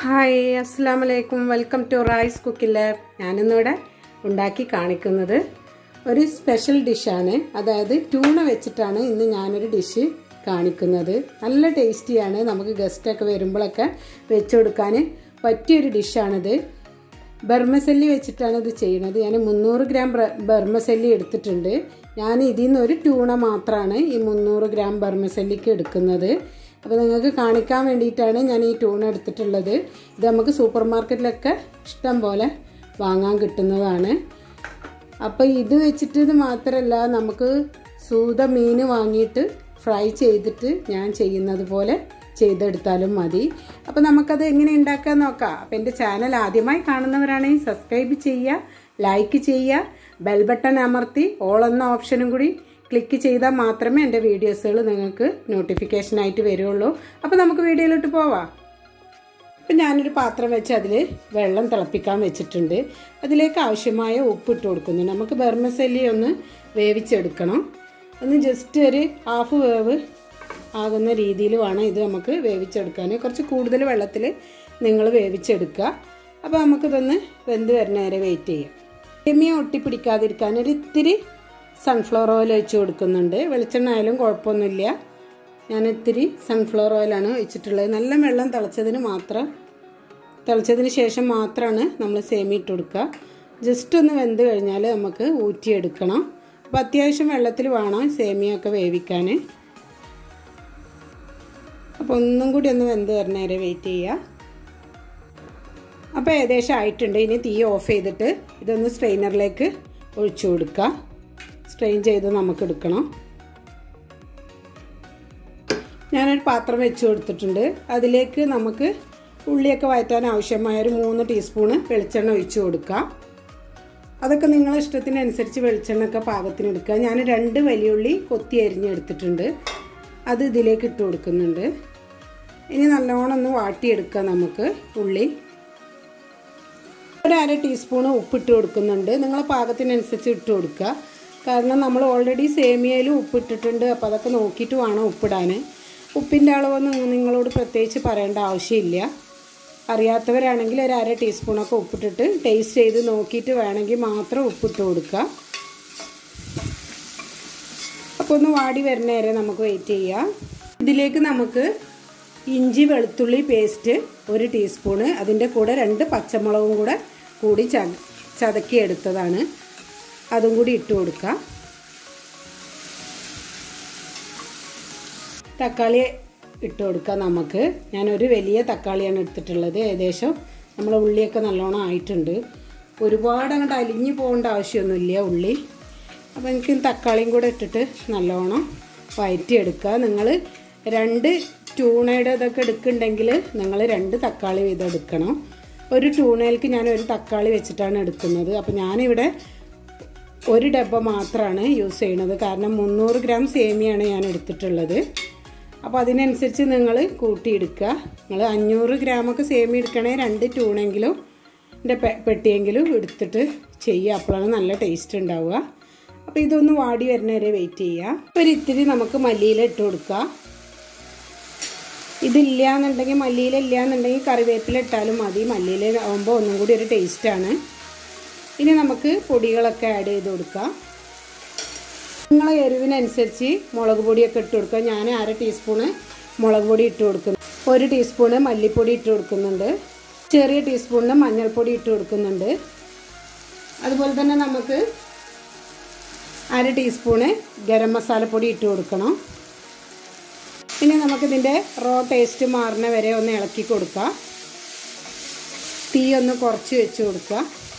hi അസ്സാം വലൈക്കും welcome to rice cooking lab ഞാനിന്നിവിടെ ഉണ്ടാക്കി കാണിക്കുന്നത് ഒരു സ്പെഷ്യൽ ഡിഷാണ് അതായത് ടൂണ വെച്ചിട്ടാണ് ഇന്ന് ഞാനൊരു ഡിഷ് കാണിക്കുന്നത് നല്ല ടേസ്റ്റിയാണ് നമുക്ക് ഗസ്റ്റൊക്കെ വരുമ്പോഴൊക്കെ വെച്ച് കൊടുക്കാൻ പറ്റിയൊരു ഡിഷാണിത് ബർമസല്ലി വെച്ചിട്ടാണ് ഇത് ചെയ്യുന്നത് ഞാൻ മുന്നൂറ് ഗ്രാം ബർമസല്ലി എടുത്തിട്ടുണ്ട് ഞാൻ ഇതിൽ നിന്ന് ഒരു ടൂണ മാത്രമാണ് ഈ മുന്നൂറ് ഗ്രാം ബർമസല്ലിക്ക് എടുക്കുന്നത് അപ്പോൾ നിങ്ങൾക്ക് കാണിക്കാൻ വേണ്ടിയിട്ടാണ് ഞാൻ ഈ ടൂൺ എടുത്തിട്ടുള്ളത് ഇത് നമുക്ക് സൂപ്പർ മാർക്കറ്റിലൊക്കെ ഇഷ്ടം പോലെ വാങ്ങാൻ കിട്ടുന്നതാണ് അപ്പോൾ ഇത് വെച്ചിട്ട് ഇത് മാത്രമല്ല നമുക്ക് സൂത മീൻ വാങ്ങിയിട്ട് ഫ്രൈ ചെയ്തിട്ട് ഞാൻ ചെയ്യുന്നത് പോലെ ചെയ്തെടുത്താലും മതി അപ്പോൾ നമുക്കത് എങ്ങനെ ഉണ്ടാക്കാൻ നോക്കാം അപ്പോൾ എൻ്റെ ചാനൽ ആദ്യമായി കാണുന്നവരാണെങ്കിൽ സബ്സ്ക്രൈബ് ചെയ്യുക ലൈക്ക് ചെയ്യുക ബെൽ ബട്ടൺ അമർത്തി ഓൾ എന്ന ഓപ്ഷനും കൂടി ക്ലിക്ക് ചെയ്താൽ മാത്രമേ എൻ്റെ വീഡിയോസുകൾ നിങ്ങൾക്ക് നോട്ടിഫിക്കേഷനായിട്ട് വരുള്ളൂ അപ്പോൾ നമുക്ക് വീഡിയോയിലോട്ട് പോവാം അപ്പം ഞാനൊരു പാത്രം വെച്ച് അതിൽ വെള്ളം തിളപ്പിക്കാൻ വെച്ചിട്ടുണ്ട് അതിലേക്ക് ആവശ്യമായ ഉപ്പ് ഇട്ട് കൊടുക്കുന്നു നമുക്ക് ബർമസല്ലി ഒന്ന് വേവിച്ചെടുക്കണം ഒന്ന് ജസ്റ്റ് ഒരു ഹാഫ് വേവ് ആകുന്ന രീതിയിൽ വേണം ഇത് നമുക്ക് വേവിച്ചെടുക്കാൻ കുറച്ച് കൂടുതൽ വെള്ളത്തിൽ നിങ്ങൾ വേവിച്ചെടുക്കുക അപ്പോൾ നമുക്കിതൊന്ന് വെന്ത് വരുന്ന വരെ വെയിറ്റ് ചെയ്യാം സെമിയ ഒട്ടിപ്പിടിക്കാതിരിക്കാൻ ഒരു ഇത്തിരി സൺഫ്ലവർ ഓയിൽ ഒഴിച്ച് കൊടുക്കുന്നുണ്ട് വെളിച്ചെണ്ണ ആയാലും കുഴപ്പമൊന്നുമില്ല ഞാൻ ഇത്തിരി സൺഫ്ലവർ ഓയിലാണ് ഒഴിച്ചിട്ടുള്ളത് നല്ല വെള്ളം തിളച്ചതിന് മാത്രം തിളച്ചതിന് ശേഷം മാത്രമാണ് നമ്മൾ സേമി ഇട്ട് കൊടുക്കുക ജസ്റ്റ് ഒന്ന് വെന്ത് കഴിഞ്ഞാൽ നമുക്ക് ഊറ്റിയെടുക്കണം അപ്പോൾ അത്യാവശ്യം വെള്ളത്തിൽ വേണം സേമിയൊക്കെ വേവിക്കാൻ അപ്പോൾ ഒന്നും കൂടി ഒന്ന് വെന്ത് വരുന്ന വരെ വെയിറ്റ് ചെയ്യുക അപ്പോൾ ഏകദേശം ആയിട്ടുണ്ട് ഇനി തീ ഓഫ് ചെയ്തിട്ട് ഇതൊന്ന് സ്ട്രെയിനറിലേക്ക് ഒഴിച്ചു കൊടുക്കുക സ്ട്രെയിൻ ചെയ്ത് നമുക്ക് എടുക്കണം ഞാനൊരു പാത്രം വെച്ച് കൊടുത്തിട്ടുണ്ട് അതിലേക്ക് നമുക്ക് ഉള്ളിയൊക്കെ വയറ്റാൻ ആവശ്യമായ ഒരു മൂന്ന് ടീസ്പൂണ് വെളിച്ചെണ്ണ ഒഴിച്ചു കൊടുക്കുക അതൊക്കെ നിങ്ങളെ ഇഷ്ടത്തിനനുസരിച്ച് വെളിച്ചെണ്ണയൊക്കെ പാകത്തിന് എടുക്കുക ഞാൻ രണ്ട് വലിയുള്ളി കൊത്തി അരിഞ്ഞെടുത്തിട്ടുണ്ട് അത് ഇതിലേക്ക് ഇട്ട് കൊടുക്കുന്നുണ്ട് ഇനി നല്ലോണം ഒന്ന് വാട്ടിയെടുക്കുക നമുക്ക് ഉള്ളി ഒരു അര ടീസ്പൂണ് ഉപ്പിട്ട് കൊടുക്കുന്നുണ്ട് നിങ്ങളെ പാകത്തിനനുസരിച്ച് ഇട്ട് കൊടുക്കുക കാരണം നമ്മൾ ഓൾറെഡി സേമിയയിൽ ഉപ്പിട്ടിട്ടുണ്ട് അപ്പോൾ അതൊക്കെ നോക്കിയിട്ട് വേണം ഉപ്പിടാൻ ഉപ്പിൻ്റെ അളവൊന്നും നിങ്ങളോട് പ്രത്യേകിച്ച് പറയേണ്ട ആവശ്യമില്ല അറിയാത്തവരാണെങ്കിൽ ഒരു അര ടീസ്പൂണൊക്കെ ഉപ്പിട്ടിട്ട് ടേസ്റ്റ് ചെയ്ത് നോക്കിയിട്ട് വേണമെങ്കിൽ മാത്രം ഉപ്പിട്ട് കൊടുക്കുക അപ്പോൾ ഒന്ന് വാടി വരുന്ന വരെ നമുക്ക് വെയിറ്റ് ചെയ്യാം ഇതിലേക്ക് നമുക്ക് ഇഞ്ചി വെളുത്തുള്ളി പേസ്റ്റ് ഒരു ടീസ്പൂണ് അതിൻ്റെ കൂടെ രണ്ട് പച്ചമുളകും കൂടെ കൂടി ച ചതക്കി എടുത്തതാണ് അതും കൂടി ഇട്ട് കൊടുക്കുക തക്കാളി ഇട്ട് കൊടുക്കുക നമുക്ക് ഞാനൊരു വലിയ തക്കാളിയാണ് എടുത്തിട്ടുള്ളത് ഏകദേശം നമ്മളെ ഉള്ളിയൊക്കെ നല്ലോണം ആയിട്ടുണ്ട് ഒരുപാട് അങ്ങോട്ട് അലിഞ്ഞു പോകേണ്ട ആവശ്യമൊന്നുമില്ല ഉള്ളി അപ്പോൾ എനിക്ക് തക്കാളിയും കൂടെ ഇട്ടിട്ട് നല്ലോണം വയറ്റിയെടുക്കുക നിങ്ങൾ രണ്ട് ട്യൂണയുടെ ഇതൊക്കെ എടുക്കുന്നുണ്ടെങ്കിൽ നിങ്ങൾ രണ്ട് തക്കാളി വീതം എടുക്കണം ഒരു ട്യൂണയിലേക്ക് ഞാൻ ഒരു തക്കാളി വെച്ചിട്ടാണ് എടുക്കുന്നത് അപ്പോൾ ഞാനിവിടെ ഒരു ഡബ്ബ മാത്രമാണ് യൂസ് ചെയ്യുന്നത് കാരണം മുന്നൂറ് ഗ്രാം സേമിയാണ് ഞാൻ എടുത്തിട്ടുള്ളത് അപ്പോൾ അതിനനുസരിച്ച് നിങ്ങൾ കൂട്ടിയെടുക്കുക നിങ്ങൾ അഞ്ഞൂറ് ഗ്രാമൊക്കെ സേമി എടുക്കണേ രണ്ട് ട്യൂണെങ്കിലും എൻ്റെ പെട്ടിയെങ്കിലും എടുത്തിട്ട് ചെയ്യുക അപ്പോഴാണ് നല്ല ടേസ്റ്റ് ഉണ്ടാവുക അപ്പോൾ ഇതൊന്ന് വാടി വരുന്ന വരെ വെയിറ്റ് ചെയ്യുക ഒരു ഇത്തിരി നമുക്ക് മല്ലിയില ഇട്ട് കൊടുക്കുക ഇതില്ല എന്നുണ്ടെങ്കിൽ മല്ലിയില ഇല്ല എന്നുണ്ടെങ്കിൽ കറിവേപ്പില ഇട്ടാലും മതി മല്ലിയില ആകുമ്പോൾ ഒന്നും കൂടി ഒരു ടേസ്റ്റാണ് ഇനി നമുക്ക് പൊടികളൊക്കെ ആഡ് ചെയ്ത് കൊടുക്കാം നിങ്ങളെ എരിവിനനുസരിച്ച് മുളക് പൊടിയൊക്കെ ഇട്ട് കൊടുക്കുക ഞാൻ അര ടീസ്പൂണ് മുളക് പൊടി ഇട്ട് കൊടുക്കുന്നു ഒരു ടീസ്പൂണ് മല്ലിപ്പൊടി ഇട്ട് കൊടുക്കുന്നുണ്ട് ചെറിയ ടീസ്പൂണിന് മഞ്ഞൾപ്പൊടി ഇട്ട് കൊടുക്കുന്നുണ്ട് അതുപോലെ തന്നെ നമുക്ക് അര ടീസ്പൂണ് ഗരം മസാലപ്പൊടി ഇട്ട് കൊടുക്കണം ഇനി നമുക്കിതിൻ്റെ റോ ടേസ്റ്റ് മാറുന്ന വരെ ഒന്ന് ഇളക്കി കൊടുക്കുക തീ ഒന്ന് കുറച്ച് വെച്ച് കൊടുക്കുക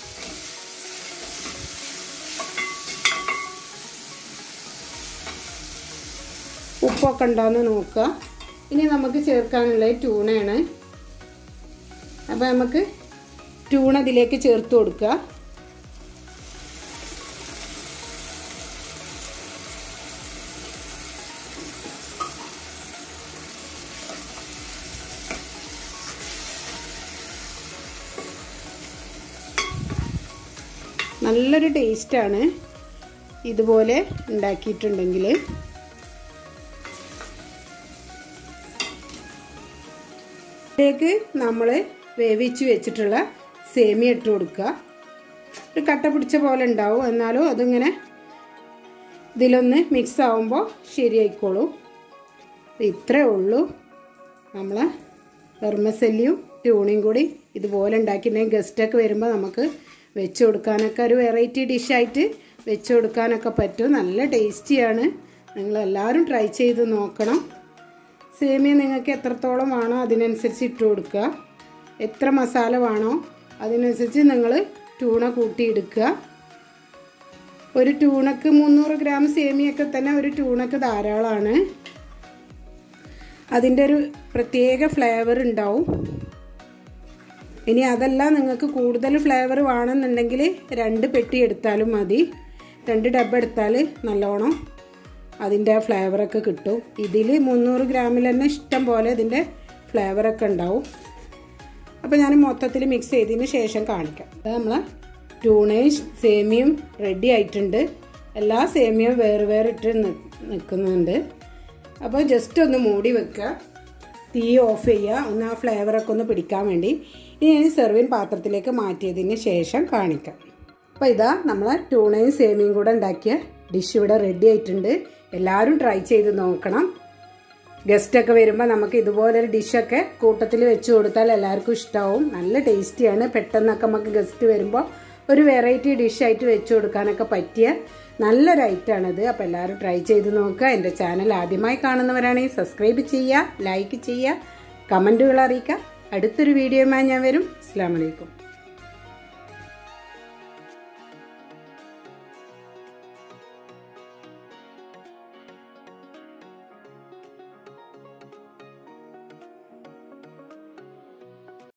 ഉപ്പൊക്കെ ഉണ്ടോയെന്ന് നോക്കുക ഇനി നമുക്ക് ചേർക്കാനുള്ളത് ട്യൂണയാണ് അപ്പോൾ നമുക്ക് ട്യൂൺ അതിലേക്ക് ചേർത്ത് കൊടുക്കുക നല്ലൊരു ടേസ്റ്റാണ് ഇതുപോലെ ഉണ്ടാക്കിയിട്ടുണ്ടെങ്കിൽ ഇതിലേക്ക് നമ്മൾ വേവിച്ച് വെച്ചിട്ടുള്ള സേമിയ ഇട്ട് കൊടുക്കുക ഒരു കട്ട പിടിച്ച പോലെ ഉണ്ടാവും എന്നാലും അതിങ്ങനെ ഇതിലൊന്ന് മിക്സ് ആവുമ്പോൾ ശരിയായിക്കോളും ഇത്രേ ഉള്ളൂ നമ്മൾ വെർമസല്ലിയും ട്യൂണിയും കൂടി ഇതുപോലെ ഉണ്ടാക്കിയിട്ടുണ്ടെങ്കിൽ ഗസ്റ്റൊക്കെ വരുമ്പോൾ നമുക്ക് വെച്ച് കൊടുക്കാനൊക്കെ ഒരു വെറൈറ്റി ഡിഷായിട്ട് വെച്ച് കൊടുക്കാനൊക്കെ പറ്റും നല്ല ടേസ്റ്റിയാണ് നിങ്ങളെല്ലാവരും ട്രൈ ചെയ്ത് നോക്കണം സേമിയ നിങ്ങൾക്ക് എത്രത്തോളം വേണോ അതിനനുസരിച്ച് ഇട്ട് കൊടുക്കുക എത്ര മസാല വേണോ അതിനനുസരിച്ച് നിങ്ങൾ ടൂണ കൂട്ടിയെടുക്കുക ഒരു ടൂണക്ക് മുന്നൂറ് ഗ്രാം സേമിയൊക്കെ തന്നെ ഒരു ടൂണക്ക് ധാരാളമാണ് അതിൻ്റെ ഒരു പ്രത്യേക ഫ്ലേവർ ഉണ്ടാവും ഇനി അതല്ല നിങ്ങൾക്ക് കൂടുതൽ ഫ്ലേവർ വേണമെന്നുണ്ടെങ്കിൽ രണ്ട് പെട്ടി എടുത്താലും മതി രണ്ട് ഡബ്ബ എടുത്താൽ നല്ലോണം അതിൻ്റെ ഫ്ലേവറൊക്കെ കിട്ടും ഇതിൽ മുന്നൂറ് ഗ്രാമിൽ തന്നെ ഇഷ്ടം പോലെ ഇതിൻ്റെ ഫ്ലേവറൊക്കെ ഉണ്ടാവും അപ്പോൾ ഞാൻ മൊത്തത്തിൽ മിക്സ് ചെയ്തതിന് ശേഷം കാണിക്കാം അത് നമ്മൾ ടൂണയും സേമിയും റെഡി ആയിട്ടുണ്ട് എല്ലാ സേമിയയും വേറെ വേറെ ഇട്ട് നിൽക്കുന്നുണ്ട് അപ്പോൾ ജസ്റ്റ് ഒന്ന് മൂടി വെക്കുക തീ ഓഫ് ചെയ്യുക ഒന്ന് ആ ഫ്ലേവറൊക്കെ ഒന്ന് പിടിക്കാൻ വേണ്ടി ഇനി ഞാൻ സെർവിൻ പാത്രത്തിലേക്ക് മാറ്റിയതിന് ശേഷം കാണിക്കാം അപ്പോൾ ഇതാ നമ്മൾ ടൂണയും സേമിയും കൂടെ ഉണ്ടാക്കിയ ഡിഷ് ഇവിടെ റെഡി ആയിട്ടുണ്ട് എല്ലാവരും ട്രൈ ചെയ്ത് നോക്കണം ഗസ്റ്റൊക്കെ വരുമ്പോൾ നമുക്ക് ഇതുപോലൊരു ഡിഷൊക്കെ കൂട്ടത്തിൽ വെച്ച് കൊടുത്താൽ എല്ലാവർക്കും ഇഷ്ടമാവും നല്ല ടേസ്റ്റിയാണ് പെട്ടെന്നൊക്കെ നമുക്ക് ഗസ്റ്റ് വരുമ്പോൾ ഒരു വെറൈറ്റി ഡിഷായിട്ട് വെച്ച് കൊടുക്കാനൊക്കെ പറ്റിയ നല്ലൊരു ഐറ്റമാണിത് അപ്പോൾ എല്ലാവരും ട്രൈ ചെയ്ത് നോക്കുക എൻ്റെ ചാനൽ ആദ്യമായി കാണുന്നവരാണെങ്കിൽ സബ്സ്ക്രൈബ് ചെയ്യുക ലൈക്ക് ചെയ്യുക കമൻറ്റുകൾ അറിയിക്കുക അടുത്തൊരു വീഡിയോയുമായി ഞാൻ വരും അസ്സാം വലൈക്കും